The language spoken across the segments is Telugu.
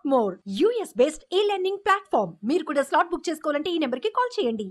more US based e learning platform మీరు కూడా స్లాట్ బుక్ చేసుకోవాలంటే ఈ నెంబర్కి కాల్ చేయండి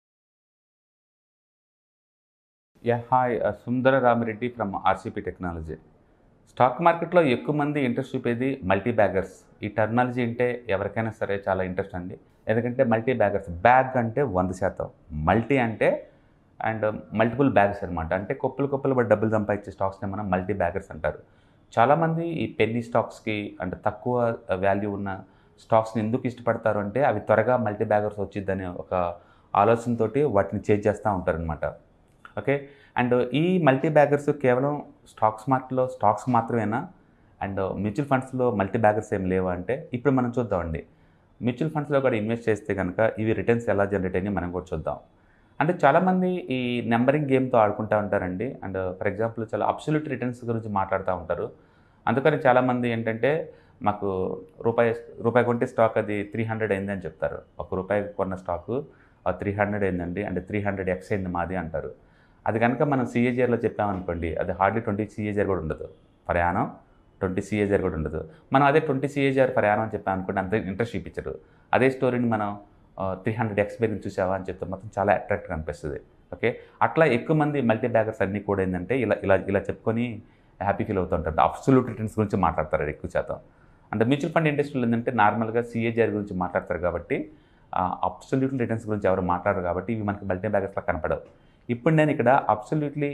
yeah hi Sundara Rami Reddy from RCP technology stock మార్కెట్లో ఎక్కువ మంది ఇంట్రెస్ట్ చూపేది మల్టీ బ్యాగర్స్ ఈ టెక్నాలజీ అంటే ఎవరికైనా సరే చాలా ఇంట్రెస్ట్ అండి ఎందుకంటే మల్టీ బ్యాగర్స్ బ్యాగ్ అంటే వంద శాతం మల్టీ అంటే అండ్ మల్టిపుల్ బ్యాగ్స్ అనమాట అంటే కొప్పులు కొప్పులు పడి డబ్బులు సంపాదించే స్టాక్స్ని మనం మల్టీ బ్యాగర్స్ అంటారు చాలామంది ఈ పెన్నీ స్టాక్స్కి అంటే తక్కువ వాల్యూ ఉన్న స్టాక్స్ని ఎందుకు ఇష్టపడతారు అంటే అవి త్వరగా మల్టీ బ్యాగర్స్ వచ్చిద్దనే ఒక ఆలోచనతోటి వాటిని చేంజ్ చేస్తూ ఉంటారనమాట ఓకే అండ్ ఈ మల్టీ బ్యాగర్స్ కేవలం స్టాక్స్ మార్కెట్లో స్టాక్స్ మాత్రమేనా అండ్ మ్యూచువల్ ఫండ్స్లో మల్టీ బ్యాగర్స్ ఏం లేవా అంటే ఇప్పుడు మనం చూద్దామండి మ్యూచువల్ ఫండ్స్లో కూడా ఇన్వెస్ట్ చేస్తే కనుక ఇవి రిటర్న్స్ ఎలా జనరేట్ అయ్యి మనం కూడా చూద్దాం అంటే చాలామంది ఈ నెంబరింగ్ గేమ్తో ఆడుకుంటూ ఉంటారండి అండ్ ఫర్ ఎగ్జాంపుల్ చాలా అబ్సల్యూట్ రిటర్న్స్ గురించి మాట్లాడుతూ ఉంటారు అందుకని చాలామంది ఏంటంటే మాకు రూపాయి రూపాయి కొంటే స్టాక్ అది త్రీ హండ్రెడ్ అయింది అని చెప్తారు ఒక రూపాయి కొన్న స్టాకు త్రీ హండ్రెడ్ అయిందండి అంటే త్రీ హండ్రెడ్ ఎక్స్ అయింది మాది అంటారు అది కనుక మనం సిఏజిఆర్లో చెప్పామనుకోండి అది హార్డ్లీ ట్వంటీ సిఏజిఆర్ కూడా ఉండదు ప్రయాణం ట్వంటీ సిఏజిఆర్ కూడా ఉండదు మనం అదే ట్వంటీ సిఏజిఆర్ ప్రయాణం అని చెప్పామనుకోండి అంత ఇంట్రెస్ట్ చూపించరు అదే స్టోరీని మనం త్రీ హండ్రెడ్ ఎక్స్ పెరిగి చూసావా అని చెప్తే మొత్తం చాలా అట్రాక్ట్గా అనిపిస్తుంది ఓకే అట్లా ఎక్కువ మంది మల్టీ బ్యాగర్స్ అన్నీ కూడా ఏంటంటే ఇలా ఇలా ఇలా చెప్పుకొని హ్యాపీ ఫీల్ అవుతూ ఉంటారు అబ్సల్యూట్ రిటర్న్స్ గురించి మాట్లాడతారు ఎక్కువ శాతం అంటే మ్యూచువల్ ఫండ్ ఇండస్ట్రీలో ఏంటంటే నార్మల్గా సిఏజిఆర్ గురించి మాట్లాడతారు కాబట్టి అబ్సల్యూట్ రిటర్న్స్ గురించి ఎవరు మాట్లాడరు కాబట్టి ఇవి మనకి మల్టీ బ్యాగర్స్లో కనపడవు ఇప్పుడు నేను ఇక్కడ అబ్సల్యూట్లీ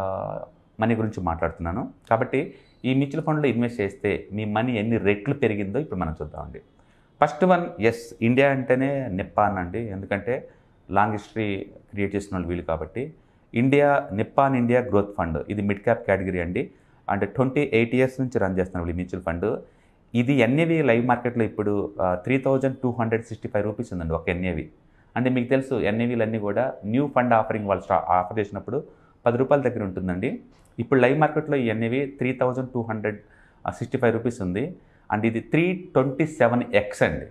మనీ గురించి మాట్లాడుతున్నాను కాబట్టి ఈ మ్యూచువల్ ఫండ్లో ఇన్వెస్ట్ చేస్తే మీ మనీ ఎన్ని రెట్లు పెరిగిందో ఇప్పుడు మనం చూద్దామండి ఫస్ట్ వన్ ఎస్ ఇండియా అంటేనే నిప్పాన్ అండి ఎందుకంటే లాంగ్ హిస్టరీ క్రియేట్ చేసిన వాళ్ళు వీళ్ళు కాబట్టి India Nippon India growth fund ఇది మిడ్ క్యాప్ కేటగిరీ అండి అంటే ట్వంటీ ఎయిట్ ఇయర్స్ నుంచి రన్ చేస్తున్నారు వీళ్ళు మ్యూచువల్ ఫండ్ ఇది ఎన్ఏవి లైవ్ మార్కెట్లో ఇప్పుడు three thousand two hundred sixty five rupees ఉందండి ఒక ఎన్ఏవి అంటే మీకు తెలుసు ఎన్ఏవీలు అన్నీ కూడా న్యూ ఫండ్ ఆఫరింగ్ వాళ్ళు స్టా ఆఫర్ చేసినప్పుడు పది రూపాయల దగ్గర ఉంటుందండి ఇప్పుడు లైవ్ మార్కెట్లో ఈ NAV three thousand two hundred sixty five rupees ఉంది అండ్ ఇది త్రీ ట్వంటీ సెవెన్ ఎక్స్ అండి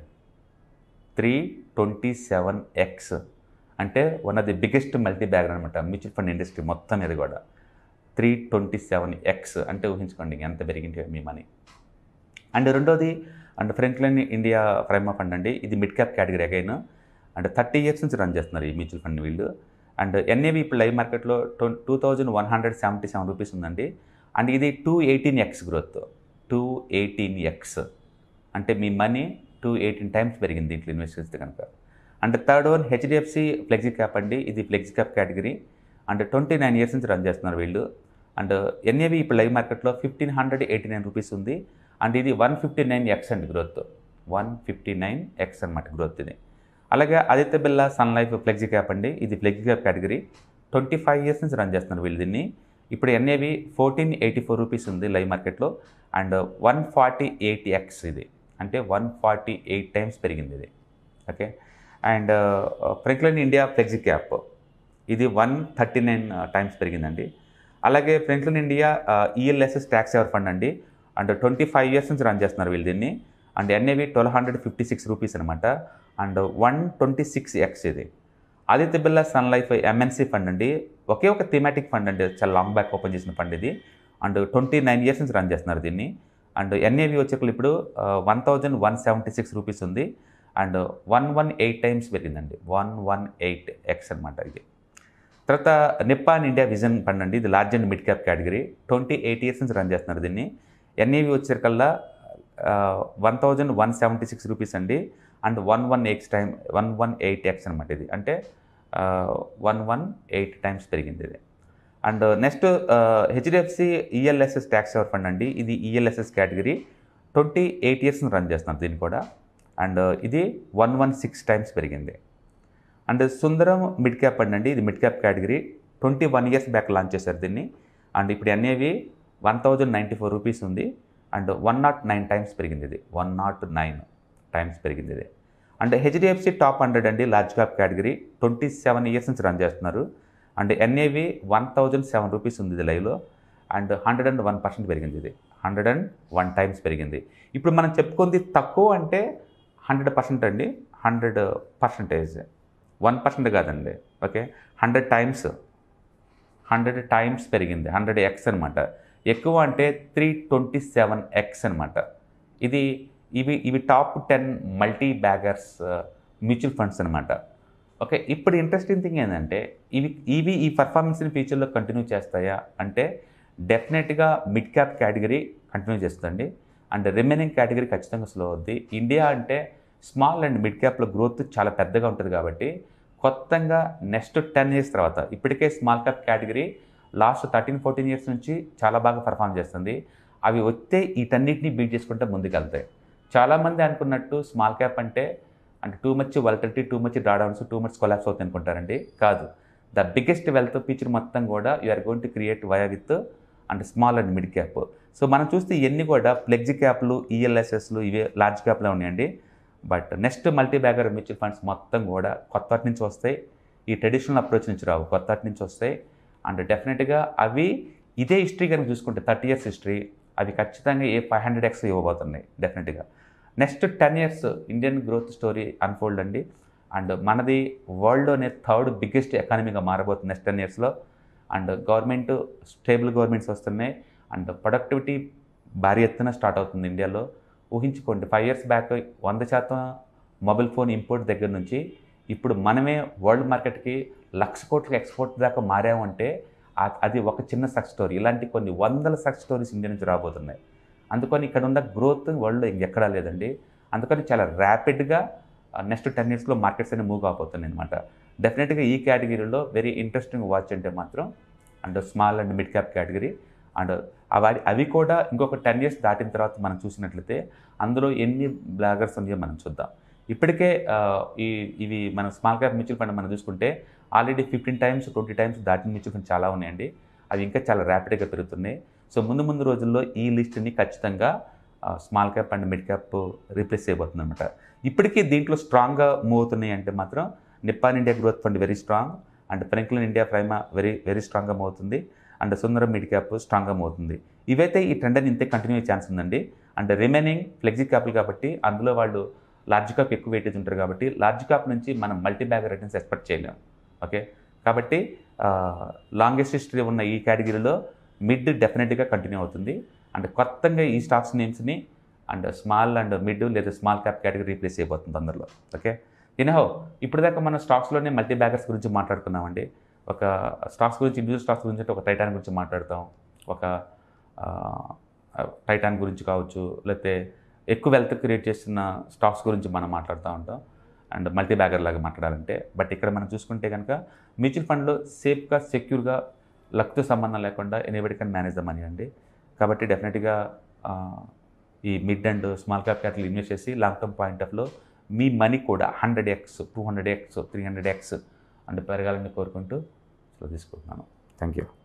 త్రీ ట్వంటీ సెవెన్ ఎక్స్ అంటే one of the biggest multi bagger అనమాట మ్యూచువల్ ఫండ్ ఇండస్ట్రీ మొత్తం మీద కూడా త్రీ ట్వంటీ సెవెన్ ఎక్స్ అంటే ఊహించుకోండి ఎంత పెరిగింది మీ మనీ అండ్ రెండోది and Franklin India Prima fund అండి ఇది mid cap category again and thirty years నుంచి రన్ చేస్తున్నారు ఈ మ్యూచువల్ ఫండ్ వీళ్ళు అండ్ ఎన్ఏవి ఇప్పుడు లైవ్ మార్కెట్లో two two thousand one hundred seventy seven rupees ఉందండి అండ్ ఇది two eighteen X growth two eighteen X అంటే మీ మనీ టూ ఎయిటీన్ టైమ్స్ పెరిగింది దీంట్లో ఇన్వెస్ట్ చేస్తే కనుక and third one HDFC flexi cap అండి ఇది flexi cap category and twenty nine years నుంచి రన్ చేస్తున్నారు వీళ్ళు అండ్ ఎన్ఏవి ఇప్పుడు లైవ్ మార్కెట్లో fifteen hundred eighty nine rupees ఉంది అండ్ ఇది వన్ ఫిఫ్టీ నైన్ ఎక్స్ అండి growth one fifty nine X అనమాట గ్రోత్ ఇది అలాగే Aditya Birla Sun Life flexi cap అండి ఇది flexi cap category twenty five years నుంచి రన్ చేస్తున్నారు వీళ్ళు దీన్ని ఇప్పుడు NAV fourteen eighty four rupees ఉంది లైవ్ మార్కెట్లో and one forty eight X ఇది అంటే వన్ ఫార్టీ ఎయిట్ టైమ్స్ పెరిగింది ఇది okay and Franklin India flexi cap ఇది వన్ థర్టీ నైన్ టైమ్స్ పెరిగిందండి అలాగే Franklin India ELSS tax ever fund అండి అండ్ ట్వంటీ ఫైవ్ ఇయర్స్ నుంచి రన్ చేస్తున్నారు వీళ్ళు దీన్ని and NAV twelve hundred fifty six rupees అనమాట and one twenty six X ఇది Aditya Birla Sun Life MNC fund అండి ఒకే ఒక థీమాటిక్ ఫండ్ అండి చాలా లాంగ్ బ్యాక్ ఓపెన్ చేసిన ఫండ్ ఇది అండ్ ట్వంటీ నైన్ ఇయర్స్ నుంచి రన్ చేస్తున్నారు దీన్ని అండ్ ఎన్ఏవి వచ్చేప్పుడు ఇప్పుడు one thousand one seventy six rupees ఉంది and one one eight times పెరిగిందండి వన్ వన్ ఎయిట్ ఎక్స్ అనమాట ఇది తర్వాత నిప్పాన్ ఇండియా విజన్ ఫండ్ అండి ఇది large and mid cap category twenty eight years నుంచి రన్ చేస్తున్నారు దీన్ని ఎన్ఏవి వచ్చేసరికల్లా one thousand one seventy six rupees అండి and one one x time one one eight x అనమాట ఇది అంటే వన్ వన్ ఎయిట్ టైమ్స్ పెరిగింది ఇది and next HDFC ELSS tax ever fund అండి ఇది ELSS category twenty eight years run చేస్తున్నారు దీన్ని కూడా అండ్ ఇది వన్ వన్ సిక్స్ టైమ్స్ పెరిగింది and Sundaram mid cap fund అండి ఇది mid cap category twenty one years back launch చేశారు దీన్ని అండ్ ఇప్పుడు NAV one thousand ninety four rupees ఉంది and one nought nine times పెరిగింది ఇది వన్ నాట్ నైన్ టైమ్స్ పెరిగింది ఇది అండ్ హెచ్డిఎఫ్సి టాప్ హండ్రెడ్ అండి large cap category twenty seven years నుంచి రన్ చేస్తున్నారు and NAV one thousand seven rupees ఉంది ఇది లైవ్లో and hundred and one percent పెరిగింది ఇది హండ్రెడ్ అండ్ వన్ టైమ్స్ పెరిగింది ఇప్పుడు మనం చెప్పుకుంది తక్కువ అంటే హండ్రెడ్ పర్సెంట్ అండి హండ్రెడ్ పర్సంటేజ్ వన్ పర్సెంట్ కాదండి okay hundred times hundred times పెరిగింది హండ్రెడ్ ఎక్స్ అనమాట ఎక్కువ అంటే త్రీ ట్వంటీ సెవెన్ ఎక్స్ అనమాట ఇది ఇవి ఇవి top ten multi baggers mutual funds అనమాట ఓకే ఇప్పుడు ఇంట్రెస్టింగ్ థింగ్ ఏంటంటే ఇవి ఇవి ఈ పర్ఫార్మెన్స్ని ఫ్యూచర్లో కంటిన్యూ చేస్తాయా అంటే డెఫినెట్గా మిడ్ క్యాప్ కేటగిరీ కంటిన్యూ చేస్తుంది అండ్ రిమైనింగ్ కేటగిరీ ఖచ్చితంగా స్లో అవుద్ది ఇండియా అంటే స్మాల్ అండ్ మిడ్ క్యాప్లో గ్రోత్ చాలా పెద్దగా ఉంటుంది కాబట్టి కొత్తగా నెక్స్ట్ టెన్ ఇయర్స్ తర్వాత ఇప్పటికే small cap category last thirteen fourteen years నుంచి చాలా బాగా పర్ఫామ్ చేస్తుంది అవి వస్తే వీటన్నిటిని బీట్ చేసుకుంటే ముందుకెళ్తాయి చాలామంది అనుకున్నట్టు స్మాల్ క్యాప్ అంటే అంటే too much volatility too much drawdowns too much collapse అవుతుంది అనుకుంటారండి కాదు ద బిగ్గెస్ట్ వెల్త్ ఫీచర్ మొత్తం కూడా you're going to create via with and small and mid cap so మనం చూస్తే ఇవన్నీ కూడా ఫ్లెక్సీ క్యాప్లు ఈఎల్ఎస్ఎస్లు ఇవే లార్జ్ క్యాప్లో ఉన్నాయండి but next multi bagger mutual funds మొత్తం కూడా కొత్త వాటి నుంచి వస్తాయి ఈ ట్రెడిషనల్ అప్రోచ్ నుంచి రావు కొత్త వాటి నుంచి వస్తాయి అండ్ డెఫినెట్గా అవి ఇదే హిస్టరీ కనుక చూసుకుంటే థర్టీ ఇయర్స్ హిస్టరీ అవి ఖచ్చితంగా ఏ ఫైవ్ హండ్రెడ్ ఎక్స్ ఇవ్వబోతున్నాయి డెఫినెట్గా next ten years Indian growth story unfold అండి అండ్ మనది వరల్డ్లోనే థర్డ్ బిగ్గెస్ట్ ఎకానమీగా మారబోతుంది నెక్స్ట్ టెన్ ఇయర్స్లో అండ్ గవర్నమెంట్ స్టేబుల్ గవర్నమెంట్స్ వస్తున్నాయి అండ్ ప్రొడక్టివిటీ భారీ ఎత్తున స్టార్ట్ అవుతుంది ఇండియాలో ఊహించుకోండి ఫైవ్ ఇయర్స్ బ్యాక్ వంద శాతం మొబైల్ ఫోన్ ఇంపోర్ట్ దగ్గర నుంచి ఇప్పుడు మనమే వరల్డ్ మార్కెట్కి లక్ష కోట్లకి ఎక్స్పోర్ట్ దాకా మారామంటే ఆ- అది ఒక చిన్న సక్సెస్ స్టోరీ ఇలాంటి కొన్ని వందల సక్సెస్ స్టోరీస్ ఇండియా నుంచి రాబోతున్నాయి అందుకని ఇక్కడ ఉన్న గ్రోత్ వరల్డ్లో ఇంకెక్కడా లేదండి అందుకని చాలా ర్యాపిడ్గా నెక్స్ట్ టెన్ ఇయర్స్లో మార్కెట్స్ అనేవి మూవ్ కాబోతున్నాయి అనమాట డెఫినెట్గా ఈ కేటగిరీలో వెరీ ఇంట్రెస్టింగ్ వాచ్ అంటే మాత్రం and small and mid cap category and అవి అవి కూడా ఇంకొక టెన్ ఇయర్స్ దాటిన తర్వాత మనం చూసినట్లయితే అందులో ఎన్ని బ్లాగర్స్ ఉన్నాయో మనం చూద్దాం ఇప్పటికే ఆ, ఈ ఇవి మన స్మాల్ క్యాప్ మ్యూచువల్ ఫండ్ మనం చూసుకుంటే already fifteen times twenty times దాటిన మ్యూచువల్ ఫండ్ చాలా ఉన్నాయండి అవి ఇంకా చాలా ర్యాపిడ్గా పెరుగుతున్నాయి సో ముందు ముందు రోజుల్లో ఈ లిస్ట్ని ఖచ్చితంగా small cap and mid cap replace చేయబోతుంది అనమాట ఇప్పటికీ దీంట్లో స్ట్రాంగ్గా మూవ్ అవుతున్నాయి అంటే మాత్రం Nippon India growth fund very strong and Franklin India Prima very very స్ట్రాంగ్గా మూవ్ అవుతుంది అండ్ సుందరం మిడ్ క్యాప్ స్ట్రాంగ్గా మూవ్ అవుతుంది ఇవైతే ఈ ట్రెండ్ అని ఇంతే కంటిన్యూ అయ్యే ఛాన్స్ ఉందండి అండ్ రిమైనింగ్ ఫ్లెక్సీ క్యాప్లు కాబట్టి అందులో వాళ్ళు లార్జ్ క్యాప్ ఎక్కువ వెయిటేజ్ ఉంటారు కాబట్టి లార్జ్ క్యాప్ నుంచి మనం మల్టీ బ్యాగ్ రిటర్న్స్ ఎక్స్పెక్ట్ చేయలేం ఓకే కాబట్టి లాంగెస్ట్ హిస్టరీ ఉన్న ఈ కేటగిరీలో మిడ్ డెఫినెట్గా కంటిన్యూ అవుతుంది అండ్ కొత్తగా ఈ స్టాక్స్ నేమ్స్ని అండ్ స్మాల్ అండ్ మిడ్ లేదా స్మాల్ క్యాప్ కేటగిరీ రీప్లేస్ అయిపోతుంది తొందరలో ఓకే ఇనహో ఇప్పుడు దాకా మనం స్టాక్స్లోనే మల్టీ బ్యాగర్స్ గురించి మాట్లాడుకున్నామండి ఒక స్టాక్స్ గురించి ఇండివిజువల్ స్టాక్స్ గురించి అంటే ఒక టైటాన్ గురించి మాట్లాడతాం ఒక ఆ, టైటాన్ గురించి కావచ్చు లేకపోతే ఎక్కువ వెల్త్ క్రియేట్ చేస్తున్న స్టాక్స్ గురించి మనం మాట్లాడుతూ ఉంటాం అండ్ మల్టీ బ్యాగర్ లాగా మాట్లాడాలంటే బట్ ఇక్కడ మనం చూసుకుంటే కనుక మ్యూచువల్ ఫండ్లో సేఫ్గా సెక్యూర్గా లక్తో సంబంధం లేకుండా anybody can manage the money అండి కాబట్టి డెఫినెట్గా ఈ mid and small cap capital invest చేసి లాంగ్ టర్మ్ పాయింట్ ఆఫ్లో మీ మనీ కూడా hundred x two hundred x three hundred x and పెరగాలని కోరుకుంటూ సో తీసుకుంటున్నాను థ్యాంక్ యూ